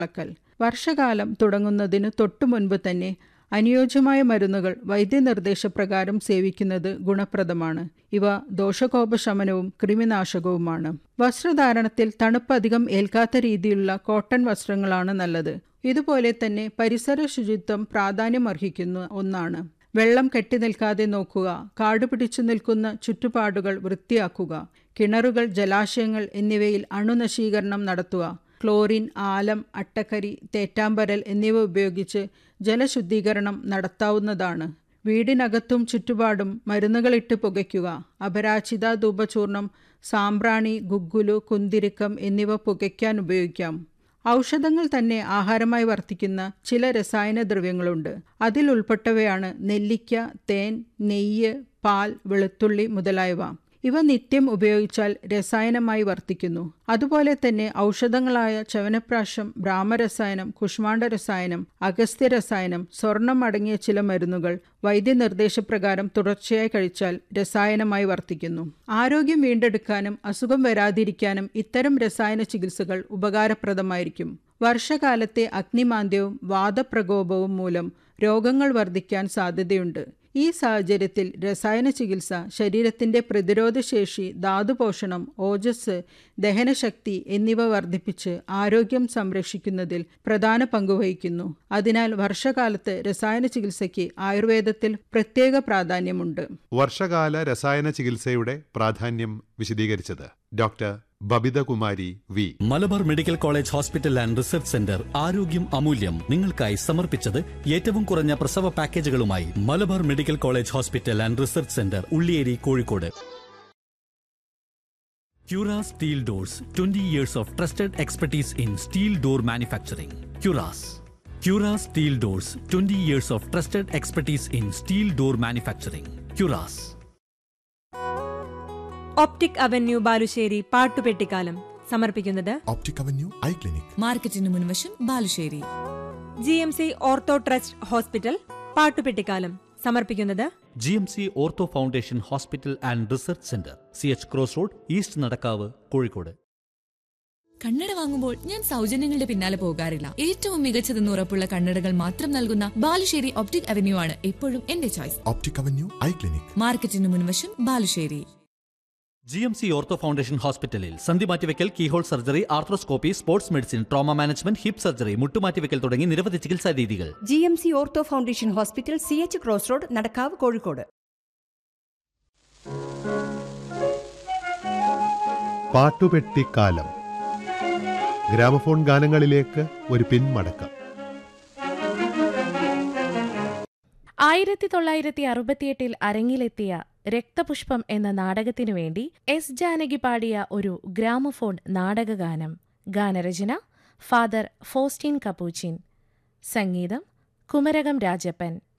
അളക്കൽ വർഷകാലം തുടങ്ങുന്നതിന് തൊട്ടു മുൻപ് തന്നെ അനുയോജ്യമായ മരുന്നുകൾ വൈദ്യനിർദ്ദേശപ്രകാരം സേവിക്കുന്നത് ഗുണപ്രദമാണ് ഇവ ദോഷകോപശമനവും കൃമിനാശകവുമാണ് വസ്ത്രധാരണത്തിൽ തണുപ്പ് അധികം ഏൽക്കാത്ത രീതിയിലുള്ള കോട്ടൺ വസ്ത്രങ്ങളാണ് നല്ലത് ഇതുപോലെ തന്നെ പരിസര ശുചിത്വം പ്രാധാന്യമർഹിക്കുന്ന ഒന്നാണ് വെള്ളം കെട്ടി നിൽക്കാതെ നോക്കുക കാട് പിടിച്ചു നിൽക്കുന്ന ചുറ്റുപാടുകൾ വൃത്തിയാക്കുക കിണറുകൾ ജലാശയങ്ങൾ എന്നിവയിൽ അണുനശീകരണം നടത്തുക ക്ലോറിൻ ആലം അട്ടക്കരി തേറ്റാമ്പരൽ എന്നിവ ഉപയോഗിച്ച് ജലശുദ്ധീകരണം നടത്താവുന്നതാണ് വീടിനകത്തും ചുറ്റുപാടും മരുന്നുകളിട്ട് പുകയ്ക്കുക അപരാജിത ധൂപചൂർണം സാമ്പ്രാണി ഗുഗ്ഗുലു കുന്തിരിക്കം എന്നിവ പുകയ്ക്കാൻ ഉപയോഗിക്കാം ഔഷധങ്ങൾ തന്നെ ആഹാരമായി വർത്തിക്കുന്ന ചില രസായന ദ്രവ്യങ്ങളുണ്ട് അതിൽ ഉൾപ്പെട്ടവയാണ് നെല്ലിക്ക തേൻ നെയ്യ് പാൽ വെളുത്തുള്ളി മുതലായവ ഇവ നിത്യം ഉപയോഗിച്ചാൽ രസായനമായി വർത്തിക്കുന്നു അതുപോലെ തന്നെ ഔഷധങ്ങളായ ചവനപ്രാശം ബ്രാഹ്മരസായനം കുഷ്മാണ്ഡ രസായനം അഗസ്ത്യ രസായനം സ്വർണം അടങ്ങിയ ചില മരുന്നുകൾ വൈദ്യനിർദ്ദേശപ്രകാരം തുടർച്ചയായി കഴിച്ചാൽ രസായനമായി വർത്തിക്കുന്നു ആരോഗ്യം വീണ്ടെടുക്കാനും അസുഖം വരാതിരിക്കാനും ഇത്തരം രസായന ചികിത്സകൾ ഉപകാരപ്രദമായിരിക്കും വർഷകാലത്തെ അഗ്നിമാന്ദ്യവും വാദപ്രകോപവും മൂലം രോഗങ്ങൾ വർദ്ധിക്കാൻ സാധ്യതയുണ്ട് ഈ സാഹചര്യത്തിൽ രസായന ചികിത്സ ശരീരത്തിന്റെ പ്രതിരോധശേഷി ധാതുപോഷണം ഓജസ് ദഹനശക്തി എന്നിവ വർദ്ധിപ്പിച്ച് ആരോഗ്യം സംരക്ഷിക്കുന്നതിൽ പ്രധാന പങ്കുവഹിക്കുന്നു അതിനാൽ വർഷകാലത്ത് രസായന ചികിത്സയ്ക്ക് ആയുർവേദത്തിൽ പ്രത്യേക പ്രാധാന്യമുണ്ട് വർഷകാല രസായന ചികിത്സയുടെ പ്രാധാന്യം വിശദീകരിച്ചത് doctor Babithakumari V Malabar medical college hospital and research centre ആരോഗ്യം അമൂല്യം നിങ്ങൾക്കായി സമർപ്പിച്ചത് ഏറ്റവും കുറഞ്ഞ പ്രസവ പാക്കേജുകളുമായി Malabar medical college hospital and research centre Ulliyeri Kozhikode Cura steel doors twenty years of trusted expertise in steel door manufacturing Cura's Cura steel doors twenty years of trusted expertise in steel door manufacturing Cura's optic avenue Balussery പാട്ടുപെട്ടിക്കാലം സമർപ്പിക്കുന്നത് optic avenue eye clinic മാർക്കറ്റിന് മുൻവശം Balussery G M C ortho trust hospital പാട്ടുപെട്ടിക്കാലം സമർപ്പിക്കുന്നത് G M C ortho foundation hospital and research centre C H cross road east Nadakkavu Kozhikode കണ്ണട വാങ്ങുമ്പോൾ ഞാൻ സൗജന്യങ്ങളുടെ പിന്നാലെ പോകാറില്ല ഏറ്റവും മികച്ചതെന്ന് ഉറപ്പുള്ള കണ്ണടകൾ മാത്രം നൽകുന്ന ബാലുശ്ശേരി ഒപ്റ്റിക് അവന്യൂ ആണ് എപ്പോഴും എന്റെ choice optic avenue eye clinic മാർക്കറ്റിന് മുൻവശം Balussery G M C ortho foundation ഹോസ്പിറ്റലിൽ സന്ധി മാറ്റിവെക്കൽ keyhole surgery arthroscopy sports medicine trauma management hip surgery മുട്ടുമാറ്റിവെക്കൽ തുടങ്ങി നിരവധി ചികിത്സാ രീതികൾ G M C ortho foundation hospital C H cross road Nadakkavu Kozhikode പാട്ടുപെട്ടിക്കാലം ഗ്രാമഫോൺ ഗാനങ്ങളിലേക്ക് ഒരു പിന്മടക്കം ആയിരത്തി തൊള്ളായിരത്തി അറുപത്തിയെട്ടിൽ അരങ്ങിലെത്തിയ രക്തപുഷ്പം എന്ന നാടകത്തിനു വേണ്ടി എസ് ജാനകി പാടിയ ഒരു ഗ്രാമഫോൺ നാടകഗാനം ഗാനരചന ഫാദർ ഫോസ്റ്റീൻ കപ്പൂച്ചിൻ സംഗീതം കുമരകം രാജപ്പൻ